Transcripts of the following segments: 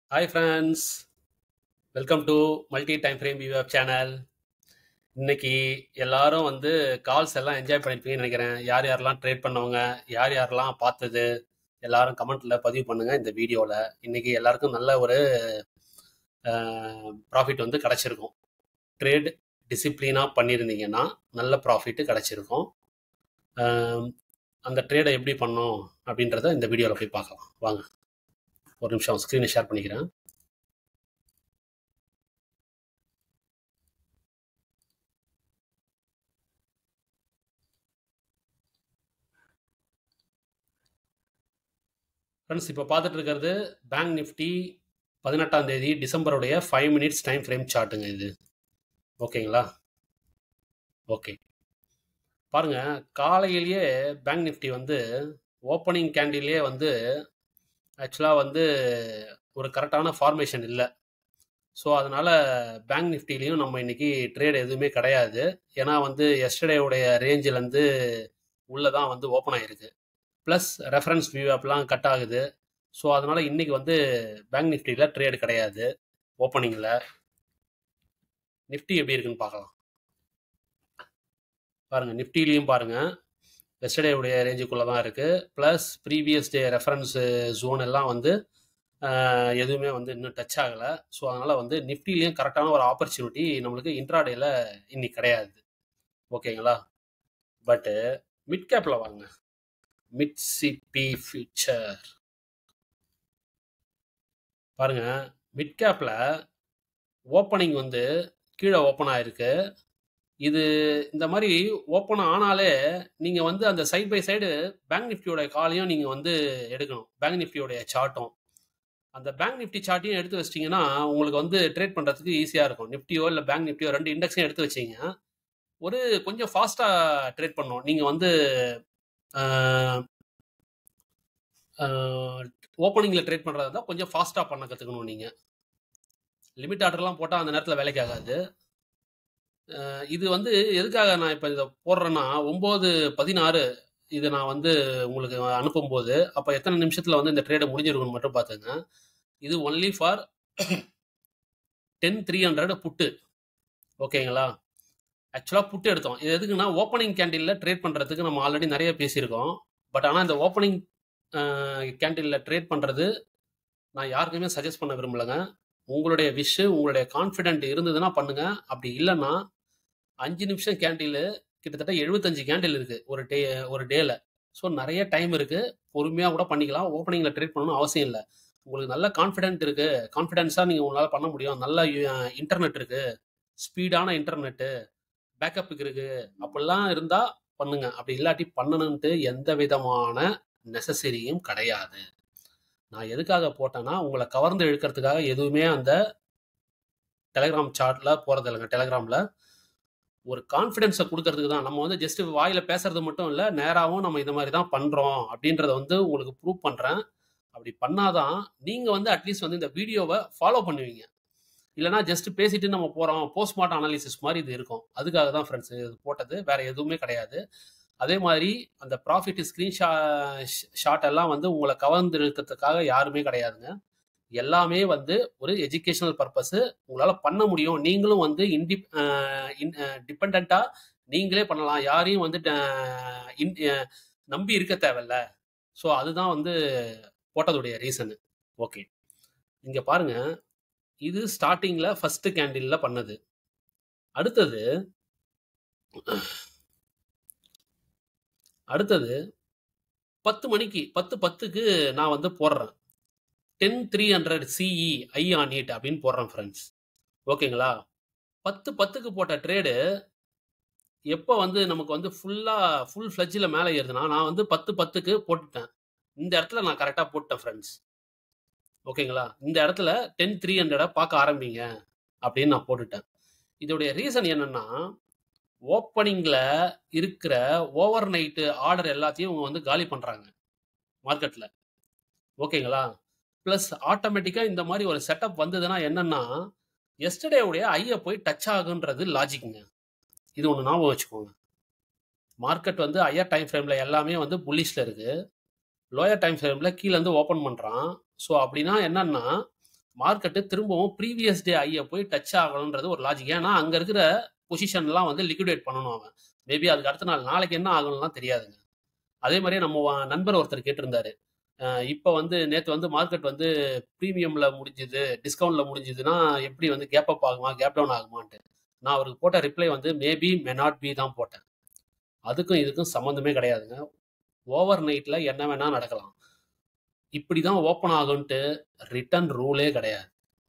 hi friends welcome to multi time frame view channel இன்னைக்கு எல்லாரும் வந்து கால்ஸ் எல்லாம் என்ஜாய் பண்ணியிருப்பீங்கன்னு நினைக்கிறேன் யார் யாரெல்லாம் ட்ரேட் பண்ணவங்க யார் யாரெல்லாம் பார்த்தது எல்லாரும் கமெண்ட்ல பதிவு பண்ணுங்க இந்த வீடியோவில் இன்னைக்கு எல்லாருக்கும் நல்ல ஒரு ப்ராஃபிட் வந்து கிடைச்சிருக்கும் ட்ரேட் டிசிப்ளினாக பண்ணியிருந்தீங்கன்னா நல்ல ப்ராஃபிட்டு கிடைச்சிருக்கும் அஹ், அந்த ட்ரேடை எப்படி பண்ணோம் அப்படின்றத இந்த வீடியோவில் போய் பார்க்கலாம் வாங்க ஒரு நிமிஷம் ஸ்க்ரீனை ஷேர் பண்ணிக்கிறேன் ஃப்ரெண்ட்ஸ் இப்போ பார்த்துட்டு இருக்கிறது பேங்க் நிஃப்டி பதினெட்டாம் தேதி டிசம்பருடைய ஃபைவ் மினிட்ஸ் டைம் ஃப்ரேம் சார்ட்டுங்க இது ஓகேங்களா ஓகே பாருங்க காலையிலேயே பேங்க் நிஃப்டி வந்து ஓப்பனிங் கேண்டிலே வந்து ஆக்சுவலாக வந்து ஒரு கரெக்டான ஃபார்மேஷன் இல்லை ஸோ அதனால பேங்க் நிஃப்டிலையும் நம்ம இன்னைக்கு ட்ரேட் எதுவுமே கிடையாது ஏன்னா வந்து எஸ்டர்டேவுடைய ரேஞ்சிலேருந்து உள்ளே தான் வந்து ஓப்பன் ஆகிருக்கு ப்ளஸ் ரெஃபரன்ஸ் வியூ ஆப்லாம் கட் ஆகுது ஸோ அதனால இன்னைக்கு வந்து பேங்க் நிஃப்டியில் ட்ரேடு கிடையாது ஓப்பனிங்கில் நிஃப்டி எப்படி இருக்குன்னு பார்க்கலாம் பாருங்க நிஃப்டிலையும் பாருங்க எஸ்டர்டேவுடைய ரேஞ்சுக்குள்ளே தான் இருக்குது plus previous day reference zone எல்லாம் வந்து ஆஹ், எதுவுமே வந்து இன்னும் டச் ஆகலை ஸோ அதனால் வந்து நிஃப்டிலையும் கரெக்டான ஒரு ஆப்பர்ச்சுனிட்டி நம்மளுக்கு இன்ட்ராடேல இன்னைக்கு கிடையாது ஓகேங்களா பட்டு மிட் கேப்பில் வாங்க மிட் சிபி ஃபியூச்சர் பாருங்க மிட் கேப்பில் ஓப்பனிங் வந்து கீழே ஓப்பன் ஆயிருக்கு இது இந்த மாதிரி ஓப்பன் ஆனாலே நீங்கள் வந்து அந்த சைட் பை சைடு பேங்க் நிஃப்டியோட காலையும் நீங்கள் வந்து எடுக்கணும் பேங்க் நிஃப்டியோடைய சார்ட்டும் அந்த பேங்க் நிஃப்டி சார்ட்டையும் எடுத்து வச்சிட்டிங்கன்னா உங்களுக்கு வந்து ட்ரேட் பண்ணுறதுக்கு ஈஸியாக இருக்கும் நிஃப்டியோ இல்லை பேங்க் நிஃப்டியோ ரெண்டு இண்டெக்ஸையும் எடுத்து வச்சிங்க ஒரு கொஞ்சம் ஃபாஸ்ட்டாக ட்ரேட் பண்ணணும் நீங்கள் வந்து ஓப்பனிங்கில் ட்ரேட் பண்ணுறதா இருந்தால் கொஞ்சம் ஃபாஸ்ட்டாக பண்ண கற்றுக்கணும் நீங்கள் லிமிட் ஆர்டர்லாம் போட்டால் அந்த நேரத்தில் வேலைக்கு ஆகாது அஹ் இது வந்து எதுக்காக நான் இப்போ இதை போடுறேன்னா ஒம்பது பதினாறு இதை நான் வந்து உங்களுக்கு அனுப்பும்போது அப்போ எத்தனை நிமிஷத்தில் வந்து இந்த ட்ரேடை முடிஞ்சிருக்குன்னு மட்டும் பார்த்துங்க இது only for ten three hundred put ஓகேங்களா ஆக்சுவலாக புட்டு எடுத்தோம் இது எதுக்குன்னா ஓப்பனிங் கேண்டீனில் ட்ரேட் பண்ணுறதுக்கு நம்ம ஆல்ரெடி நிறைய பேசியிருக்கோம் பட் ஆனால் இந்த ஓப்பனிங் கேண்டீனில் ட்ரேட் பண்ணுறது நான் யாருக்குமே சஜஸ்ட் பண்ண விரும்பலைங்க உங்களுடைய விஷ் உங்களுடைய கான்ஃபிடென்ட் இருந்ததுன்னா பண்ணுங்க அப்படி இல்லைன்னா அஞ்சு நிமிஷம் கேண்டில் கிட்டத்தட்ட எழுபத்தஞ்சு கேண்டில் இருக்கு ஒரு டே ஒரு டேல ஸோ நிறைய டைம் இருக்கு பொறுமையாக கூட பண்ணிக்கலாம் ஓப்பனிங்ல ட்ரேட் பண்ணணும்னு அவசியம் இல்லை உங்களுக்கு நல்ல கான்ஃபிடென்ட் இருக்கு கான்ஃபிடென்ஸாக நீங்கள் உங்களால் பண்ண முடியும் நல்ல இன்டர்நெட் இருக்கு ஸ்பீடான இன்டர்நெட்டு பேக்கப்புக்கு இருக்கு அப்படிலாம் இருந்தால் பண்ணுங்க அப்படி இல்லாட்டி பண்ணணுன்ட்டு எந்த விதமான நெசசரியும் கிடையாது நான் எதுக்காக போட்டேன்னா உங்களை கவர்ந்து இழுக்கிறதுக்காக எதுவுமே அந்த டெலகிராம் சார்ட்ல போறது இல்லைங்க டெலகிராம்ல ஒரு கான்ஃபிடென்ஸை கொடுக்கறதுக்கு தான் நம்ம வந்து ஜஸ்ட் வாயில பேசுறது மட்டும் இல்லை நேராகவும் நம்ம இந்த மாதிரி தான் பண்றோம் அப்படின்றத வந்து உங்களுக்கு ப்ரூவ் பண்றேன் அப்படி பண்ணாதான் நீங்க வந்து அட்லீஸ்ட் வந்து இந்த வீடியோவை ஃபாலோ பண்ணுவீங்க இல்லைனா ஜஸ்ட் பேசிட்டு நம்ம போறோம் போஸ்ட்மார்ட்டம் அனாலிசிஸ் மாதிரி இது இருக்கும் அதுக்காக தான் ஃப்ரெண்ட்ஸ் இது போட்டது வேற எதுவுமே கிடையாது அதே மாதிரி அந்த ப்ராஃபிட் ஸ்க்ரீன்ஷா ஷாட் எல்லாம் வந்து உங்களை கவர்ந்து இழுக்கிறதுக்காக யாருமே கிடையாதுங்க எல்லாமே வந்து ஒரு எஜுகேஷனல் பர்பஸ் உங்களால் பண்ண முடியும் நீங்களும் வந்து இன்டி டிபெண்ட்டாக நீங்களே பண்ணலாம் யாரையும் வந்து அஹ், இன்- அஹ், நம்பி இருக்க தேவையில்ல ஸோ அதுதான் வந்து போட்டதுடைய ரீசனு ஓகே இங்கே பாருங்க இது ஸ்டார்டிங்கில் ஃபர்ஸ்ட் கேண்டில்ல பண்ணது அடுத்தது அடுத்தது பத்து மணிக்கு பத்து பத்துக்கு நான் வந்து போடுறேன் ten three hundred CE eye on it அப்படின்னு போடுறேன் ஃப்ரெண்ட்ஸ் ஓகேங்களா பத்து பத்துக்கு போட்ட ட்ரேடு எப்போ வந்து நமக்கு வந்து ஃபுல்லாக ஃபுல் ஃப்ளட்ஜில் மேலே ஏறுதுன்னா நான் வந்து பத்து பத்துக்கு போட்டுட்டேன் இந்த இடத்துல நான் கரெக்டாக போட்டேன் ஃப்ரெண்ட்ஸ் ஓகேங்களா இந்த இடத்துல டென் த்ரீ ஹண்ட்ரடை பார்க்க ஆரம்பிங்க அப்படின்னு நான் போட்டுட்டேன் இதோடைய ரீசன் என்னன்னா ஓப்பனிங்கில் இருக்கிற ஓவர் நைட்டு ஆர்டர் எல்லாத்தையும் இவங்க வந்து காலி பண்ணுறாங்க மார்க்கெட்டில் ஓகேங்களா ப்ளஸ் ஆட்டோமேட்டிக்காக இந்த மாதிரி ஒரு செட்டப் வந்ததுன்னா என்னன்னா எஸ்டர்டேவுடைய ஐயை போய் டச் ஆகுன்றது லாஜிக்குங்க இது ஒன்று ஞாபகம் வச்சுக்கோங்க மார்க்கெட் வந்து ஹையர் டைம் ஃப்ரேமில் எல்லாமே வந்து புல்லிஷில் இருக்குது லோயர் டைம் ஃப்ரேமில் கீழேருந்து ஓப்பன் பண்ணுறான் ஸோ அப்படின்னா என்னன்னா மார்க்கெட்டு திரும்பவும் ப்ரீவியஸ் டே ஐயை போய் டச் ஆகணுன்றது ஒரு லாஜிக் ஏன்னா அங்கே இருக்கிற பொசிஷன்லாம் வந்து லிக்விடேட் பண்ணணும் அவன் மேபி அதுக்கு அடுத்த நாள் நாளைக்கு என்ன ஆகணும்லாம் தெரியாதுங்க அதே மாதிரியே நம்ம வ- நண்பர் ஒருத்தர் கேட்டிருந்தாரு இப்போ வந்து நேற்று வந்து மார்க்கெட் வந்து ப்ரீமியமில் முடிஞ்சுது டிஸ்கவுண்ட்டில் முடிஞ்சுதுன்னா எப்படி வந்து கேப் அப் ஆகுமா கேப் டவுன் ஆகுமான்ட்டு நான் அவருக்கு போட்ட ரிப்ளை வந்து மேபி மே நாட் பி தான் போட்டேன் அதுக்கும் இதுக்கும் சம்மந்தமே கிடையாதுங்க ஓவர் நைட்டில் என்ன வேணால் நடக்கலாம் இப்படி தான் ஓப்பன் ஆகுன்ட்டு ரிட்டர்ன் ரூலே கிடையாது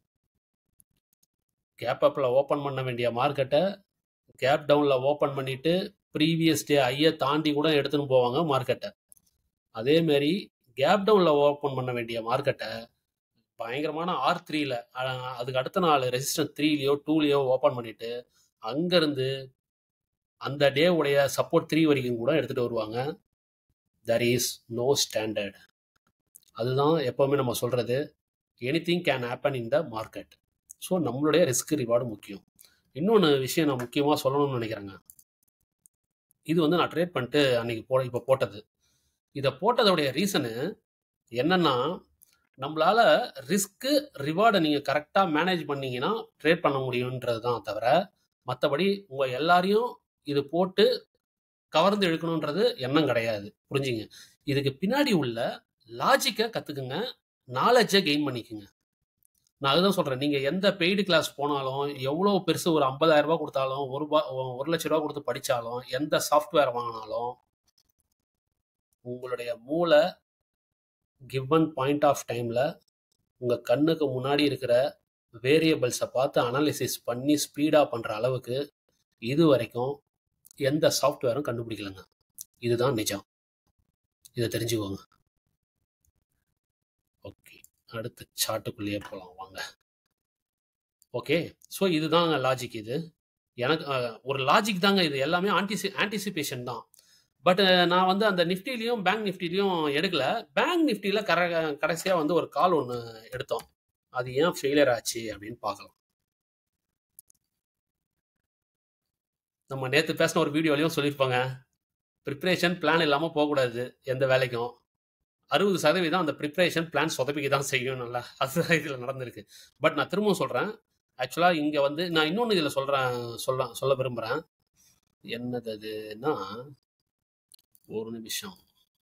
கேப் அப்பில் ஓப்பன் பண்ண வேண்டிய மார்க்கெட்டை கேப் டவுனில் ஓப்பன் பண்ணிட்டு ப்ரீவியஸ் டே ஐயை தாண்டி கூட எடுத்துன்னு போவாங்க மார்க்கெட்டை அதேமாரி கேப் டவுனில் ஓப்பன் பண்ண வேண்டிய மார்க்கெட்டை பயங்கரமான ஆர் த்ரீல அதுக்கு அடுத்த நாள் ரெசிஸ்டன்ஸ் த்ரீலையோ டூலையோ ஓப்பன் பண்ணிட்டு அங்கேருந்து அந்த டே உடைய சப்போர்ட் த்ரீ வரைக்கும் கூட எடுத்துகிட்டு வருவாங்க தர் இஸ் நோ ஸ்டாண்டர்ட் அதுதான் எப்போவுமே நம்ம சொல்கிறது anything can happen in the market so நம்மளுடைய ரிஸ்க் ரிவார்டு முக்கியம் இன்னொன்று விஷயம் நான் முக்கியமாக சொல்லணும்னு நினைக்கிறேங்க இது வந்து நான் ட்ரேட் பண்ணிட்டு அன்னைக்கு போ இப்போ போட்டது இதை போட்டதோடைய ரீசனு என்னன்னா நம்மளால ரிஸ்க்கு ரிவார்டை நீங்கள் கரெக்டாக மேனேஜ் பண்ணீங்கன்னா ட்ரேட் பண்ண முடியுன்றது தான் தவிர மற்றபடி உங்கள் எல்லாரையும் இது போட்டு கவர்ந்து இழுக்கணுன்றது எண்ணம் கிடையாது புரிஞ்சுங்க இதுக்கு பின்னாடி உள்ள லாஜிக்கை கற்றுக்குங்க நாலேஜை கெயின் பண்ணிக்கோங்க நான் அதுதான் சொல்கிறேன் நீங்கள் எந்த பெய்டு கிளாஸ் போனாலும் எவ்வளோ பெருசு ஒரு 50000 ரூபாய் கொடுத்தாலும் ஒரு ரூபா ஒரு லட்ச ரூபா கொடுத்து படித்தாலும் எந்த சாஃப்ட்வேர் வாங்கினாலும் உங்களுடைய மூளை கிவன் பாயிண்ட் ஆஃப் டைமில் உங்கள் கண்ணுக்கு முன்னாடி இருக்கிற வேரியபிள்ஸை பார்த்து அனாலிசிஸ் பண்ணி ஸ்பீடாக பண்ணுற அளவுக்கு இது வரைக்கும் எந்த சாஃப்ட்வேரும் கண்டுபிடிக்கலங்க இதுதான் நிஜம் இதை தெரிஞ்சுக்கோங்க ஓகே அடுத்து சார்ட்டுக்குள்ளேயே போகலாம் வாங்க ஓகே ஸோ இதுதாங்க லாஜிக் இது எனக்கு அஹ், ஒரு லாஜிக் தாங்க இது எல்லாமே ஆன்டிசி ஆன்டிசிபேஷன் தான் பட் நான் வந்து அந்த நிஃப்டிலையும் பேங்க் நிஃப்டிலையும் எடுக்கல பேங்க் நிஃப்டியில் கர கடைசியாக வந்து ஒரு கால் ஒன்று எடுத்தோம் அது ஏன் ஃபெயிலியர் ஆச்சு அப்படின்னு பார்க்கலாம் நம்ம நேற்று பேசின ஒரு வீடியோலையும் சொல்லியிருப்பாங்க ப்ரிப்ரேஷன் பிளான் இல்லாமல் போகக்கூடாது எந்த வேலைக்கும் அறுபது சதவீதம் அந்த ப்ரிப்ரேஷன் பிளான் சொதப்பிக்க தான் செய்யும் நல்லா அதுதான் இதில் நடந்திருக்கு பட் நான் திரும்பவும் சொல்கிறேன் ஆக்சுவலாக இங்கே வந்து நான் இன்னொன்று இதில் சொல்கிறேன் சொல்ல சொல்ல விரும்புகிறேன் என்னது அதுன்னா ஒரு நிமிஷம்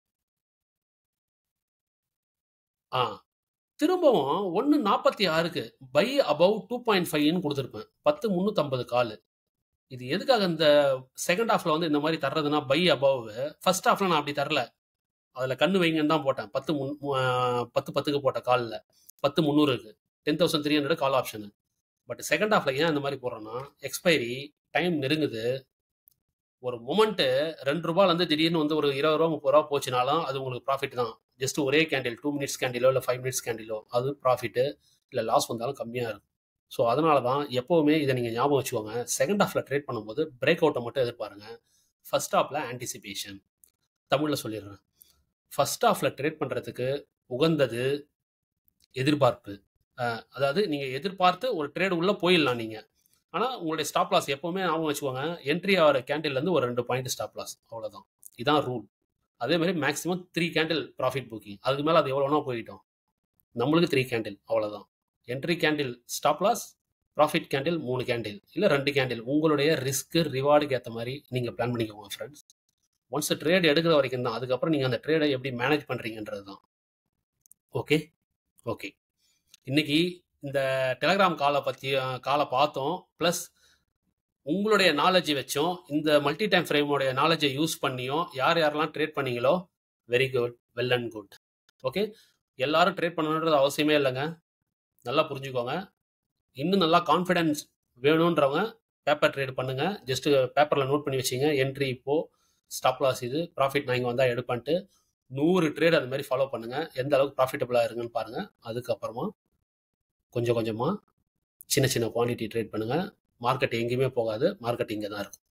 ஆ திரும்பவும் ஒன்று நாற்பத்தி ஆறுக்கு பை அபவ் டூ பாயிண்ட் ஃபைவ்னு கொடுத்துருப்பேன் பத்து முந்நூற்றம்பது கால் இது எதுக்காக இந்த செகண்ட் ஹாஃப்ல வந்து இந்த மாதிரி தர்றதுன்னா பை அபவ் ஃபர்ஸ்ட் ஹாஃப்ல நான் அப்படி தரல அதில் கண்ணு வைங்கன்னு தான் போட்டேன் பத்து முன் மு- ஆ, பத்து பத்துக்கு போட்ட காலில் பத்து முந்நூறுக்கு ten thousand three hundred call option but second ஹாஃப்ல ஏன் இந்த மாதிரி போடுறோன்னா எக்ஸ்பைரி டைம் நெருங்குது ஒரு மொமெண்ட்டு ரெண்டு ரூபாயிலேருந்து திடீர்னு வந்து ஒரு இருபது ரூபா முப்பது ரூபா போச்சுனாலும் அது உங்களுக்கு ப்ராஃபிட் தான் ஜஸ்ட் ஒரே கேண்டில் டூ மினிட்ஸ் கேண்டிலோ இல்லை ஃபைவ் மினிட்ஸ் கேண்டிலோ அது ப்ராஃபிட்டு இல்லை லாஸ் வந்தாலும் கம்மியாக இருக்கும் ஸோ அதனால தான் எப்போவுமே இதை நீங்கள் ஞாபகம் வச்சுக்கோங்க செகண்ட் ஹாஃபில் ட்ரேட் பண்ணும்போது பிரேக் அவுட்டை மட்டும் எதிர்பாருங்க ஃபர்ஸ்ட் ஹாஃபில் ஆன்டிசிபேஷன் தமிழில் சொல்லிடுறேன் ஃபர்ஸ்ட் ஹாஃபில் ட்ரேட் பண்ணுறதுக்கு உகந்தது எதிர்பார்ப்பு அஹ், அதாவது நீங்கள் எதிர்பார்த்து ஒரு ட்ரேடு உள்ளே போயிடலாம் நீங்கள் ஆனால் உங்களுடைய ஸ்டாப் லாஸ் எப்போவுமே ஞாபகம் வச்சுக்கோங்க என்ட்ரி ஆகிற கேண்டில்லேருந்து ஒரு ரெண்டு பாயிண்ட் ஸ்டாப் லாஸ் அவ்வளோதான் இதான் ரூல் அதே மாதிரி maximum three candle profit booking அதுக்கு மேலே அது எவ்வளோனா போயிட்டோம் நம்மளுக்கு த்ரீ கேண்டில் அவ்வளோதான் entry candle stop loss profit candle மூணு கேண்டில் இல்லை ரெண்டு கேண்டில் உங்களுடைய ரிஸ்க்கு ரிவார்டுக்கு ஏற்ற மாதிரி நீங்கள் பிளான் பண்ணிக்கோங்க ஃப்ரெண்ட்ஸ் ஒன்ஸ் ட்ரேட் எடுக்கிற வரைக்கும் தான் அதுக்கப்புறம் நீங்கள் அந்த ட்ரேடை எப்படி மேனேஜ் பண்ணுறீங்கன்றது தான் ஓகே ஓகே இன்னைக்கு இந்த டெலகிராம் காலை பற்றி காலை பார்த்தோம் ப்ளஸ் உங்களுடைய நாலேஜை வச்சும் இந்த மல்டி டைம் ஃப்ரேமோடைய நாலேஜை யூஸ் பண்ணியும் யார் யாரெல்லாம் ட்ரேட் பண்ணீங்களோ very good well and good okay எல்லாரும் ட்ரேட் பண்ணணுன்றது அவசியமே இல்லைங்க நல்லா புரிஞ்சுக்கோங்க இன்னும் நல்லா கான்ஃபிடென்ஸ் வேணுன்றவங்க பேப்பர் ட்ரேட் பண்ணுங்க ஜஸ்ட் பேப்பரில் நோட் பண்ணி வச்சிங்க என்ட்ரி இப்போ ஸ்டாப் லாஸ் இது ப்ராஃபிட் நான் இங்கே வந்தால் எடுப்பேன்ட்டு நூறு ட்ரேட் அது மாதிரி ஃபாலோ பண்ணுங்க எந்த அளவுக்கு ப்ராஃபிட்டபுளாக இருங்கன்னு பாருங்க அதுக்கப்புறமா கொஞ்சம் கொஞ்சமாக சின்ன சின்ன குவான்டிட்டி ட்ரேட் பண்ணுங்க மார்க்கெட் எங்கேயுமே போகாது மார்க்கெட் இங்கே தான் இருக்கும்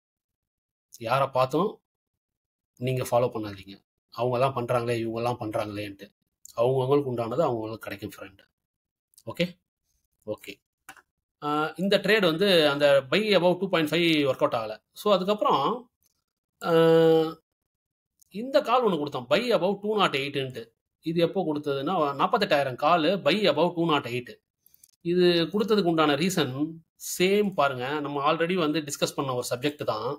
யாரை பார்த்தும் நீங்கள் ஃபாலோ பண்ணாதீங்க அவங்க தான் பண்ணுறாங்களே இவங்கெல்லாம் பண்ணுறாங்களேன்ட்டு அவங்கவுங்களுக்கு உண்டானது அவங்களுக்கு கிடைக்கும் ஃப்ரெண்ட் ஓகே ஓகே இந்த ட்ரேட் வந்து அந்த buy above two point five work out ஆகலை ஸோ அதுக்கப்புறம் ஆஹ், இந்த கால் ஒன்று கொடுத்தோம் பை அபவ் டூ நாட் எயிட்டுன்ட்டு இது எப்போ கொடுத்ததுன்னா நாற்பத்தெட்டாயிரம் call buy above two nought eight இது கொடுத்ததுக்கு உண்டான ரீசன் சேம் பாருங்க நம்ம ஆல்ரெடி வந்து டிஸ்கஸ் பண்ண ஒரு சப்ஜெக்ட் தான்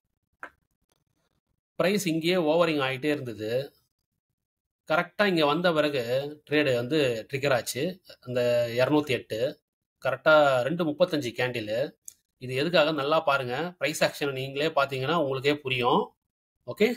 ப்ரைஸ் இங்கேயே ஓவரிங் ஆகிட்டே இருந்தது கரெக்டாக இங்கே வந்த பிறகு ட்ரேடு வந்து ட்ரிகர் ஆச்சு அந்த இரநூத்தி எட்டு கரெக்டாக ரெண்டு முப்பத்தஞ்சு கேண்டில் இது எதுக்காக நல்லா பாருங்க ப்ரைஸ் ஆக்ஷனை நீங்களே பார்த்தீங்கன்னா உங்களுக்கே புரியும் ஓகே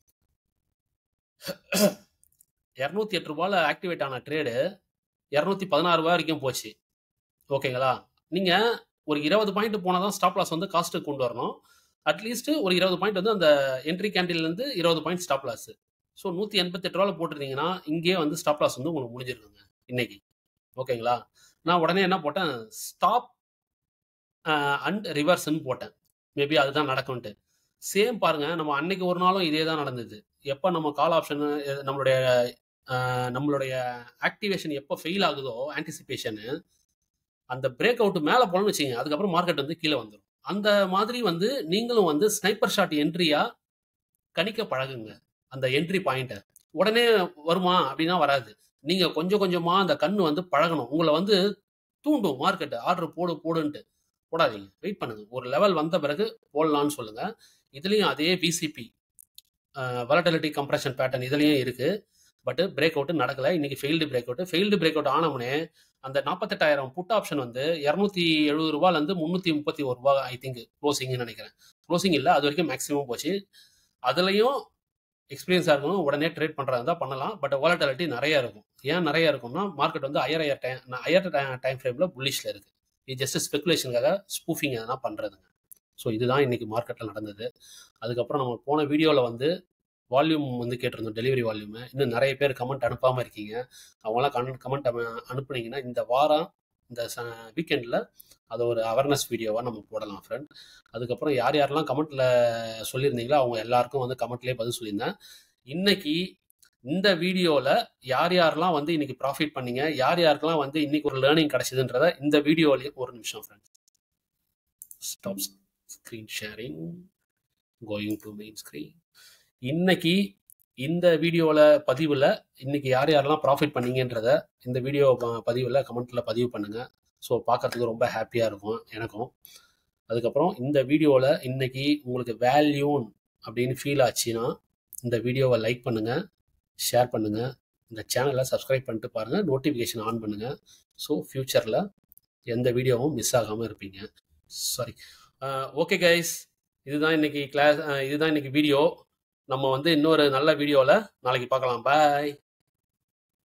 இரநூத்தி எட்டு ரூபாயில் ஆக்டிவேட் ஆன ட்ரேடு இரநூத்தி பதினாறு ரூபாய் வரைக்கும் போச்சு ஓகேங்களா நீங்கள் ஒரு இருபது பாயிண்ட் போனால் தான் ஸ்டாப் லாஸ் வந்து காஸ்ட்டுக்கு கொண்டு வரணும் அட்லீஸ்ட் ஒரு இருபது பாயிண்ட் வந்து அந்த என்ட்ரி கேண்டில்லேருந்து இருபது பாயிண்ட் ஸ்டாப் லாஸ் ஸோ நூற்றி எண்பத்தெட்டு ரூபாவில் போட்டிருந்தீங்கன்னா இங்கேயே வந்து ஸ்டாப் லாஸ் வந்து உங்களுக்கு முடிஞ்சிருக்குங்க இன்னைக்கு ஓகேங்களா நான் உடனே என்ன போட்டேன் ஸ்டாப் அண்ட் ரிவர்ஸ்ன்னு போட்டேன் மேபி அதுதான் நடக்கும்ட்டு சேம் பாருங்க நம்ம அன்னைக்கு ஒரு நாளும் இதே தான் நடந்தது எப்போ நம்ம கால் ஆப்ஷன் நம்மளுடைய அஹ், நம்மளுடைய ஆக்டிவேஷன் எப்போ ஃபெயில் ஆகுதோ ஆன்டிசிபேஷனு அந்த பிரேக் அவுட் மேலே போகணும்னு வச்சுங்க அதுக்கப்புறம் மார்க்கெட் வந்து கீழே வந்துடும் அந்த மாதிரி வந்து நீங்களும் வந்து ஸ்னைப்பர் ஷாட் என்ட்ரியா கணிக்க பழகுங்க அந்த என்ட்ரி பாயிண்ட்டை உடனே வருமா அப்படின்னா வராது நீங்க கொஞ்சம் கொஞ்சமா அந்த கண்ணு வந்து பழகணும் உங்களை வந்து தூண்டும் மார்க்கெட் ஆர்டர் போடு போடுன்ட்டு போடாதீங்க வெயிட் பண்ணுங்க ஒரு லெவல் வந்த பிறகு போடலான்னு சொல்லுங்க இதுலயும் அதே பிசிபி வலட்டிலிட்டி கம்ப்ரெஷன் பேட்டர்ன் இதுலயும் இருக்கு பட் பிரேக் அவுட் நடக்கல இன்னைக்கு failed break out failed break out ஆனவுடனே அந்த நாற்பத்தெட்டாயிரம் புட் ஆப்ஷன் வந்து இரநூத்தி எழுபது ரூபாயிலேருந்து முந்நூற்றி முப்பத்தி ஒரு ரூபா ஐ திங்க் க்ளோசிங்னு நினைக்கிறேன் க்ளோசிங் இல்லை அது வரைக்கும் மேக்ஸிமம் போச்சு அதுலேயும் எக்ஸ்பீரியன்ஸாக இருக்கணும் உடனே ட்ரேட் பண்ணுறதா இருந்தால் பண்ணலாம் பட் வாலட்டிலிட்டி நிறைய இருக்கும் ஏன் நிறைய இருக்கும்னா மார்க்கெட் வந்து higher higher time higher time ஃப்ரேமில் புல்லிஷில் இருக்குது இது ஜஸ்ட் ஸ்பெகுலேஷனுக்காக ஸ்பூஃபிங் எதனா பண்ணுறதுங்க ஸோ இதுதான் இன்னைக்கு மார்க்கெட்டில் நடந்தது அதுக்கப்புறம் நம்ம போன வீடியோவில் வந்து வால்யூம் வந்து கேட்டிருந்தோம் டெலிவரி வால்யூம் இன்னும் நிறைய பேர் கமெண்ட் அனுப்பாமல் இருக்கீங்க அவங்களாம் கமெண்ட் கமெண்ட் அனுப்புனீங்கன்னா இந்த வாரம் இந்த வீக்கெண்டில் அதை ஒரு அவேர்னஸ் வீடியோவாக நம்ம போடலாம் ஃப்ரெண்ட் அதுக்கப்புறம் யார் யாரெல்லாம் கமெண்ட்டில் சொல்லியிருந்தீங்களோ அவங்க எல்லாருக்கும் வந்து கமெண்ட்லேயே பதில் சொல்லியிருந்தேன் இன்னைக்கு இந்த வீடியோவில் யார் யாரெல்லாம் வந்து இன்னைக்கு ப்ராஃபிட் பண்ணீங்க யார் யாருக்கெல்லாம் வந்து இன்னைக்கு ஒரு லேர்னிங் கிடைச்சதுன்றத இந்த வீடியோலயே ஒரு நிமிஷம் friend stop screen sharing going to main screen இன்னைக்கு இந்த வீடியோவில் பதிவில் இன்னைக்கு யார் யாரெல்லாம் ப்ராஃபிட் பண்ணீங்கன்றத இந்த வீடியோ பதிவில் கமெண்ட்டில் பதிவு பண்ணுங்க ஸோ பார்க்கறதுக்கு ரொம்ப ஹாப்பியாக இருக்கும் எனக்கும் அதுக்கப்புறம் இந்த வீடியோவில் இன்னைக்கு உங்களுக்கு வேல்யூன் அப்படின்னு ஃபீல் ஆச்சுன்னா இந்த வீடியோவை லைக் பண்ணுங்க ஷேர் பண்ணுங்க இந்த சேனலை சப்ஸ்கிரைப் பண்ணிட்டு பாருங்க நோட்டிஃபிகேஷன் ஆன் பண்ணுங்க ஸோ ஃப்யூச்சரில் எந்த வீடியோவும் மிஸ் ஆகாமல் இருப்பீங்க சாரி ஓகே கைஸ் இதுதான் இன்னைக்கு கிளாஸ் இதுதான் இன்னைக்கு வீடியோ நம்ம வந்து இன்னொரு நல்ல வீடியோவில் நாளைக்கு பார்க்கலாம் பாய்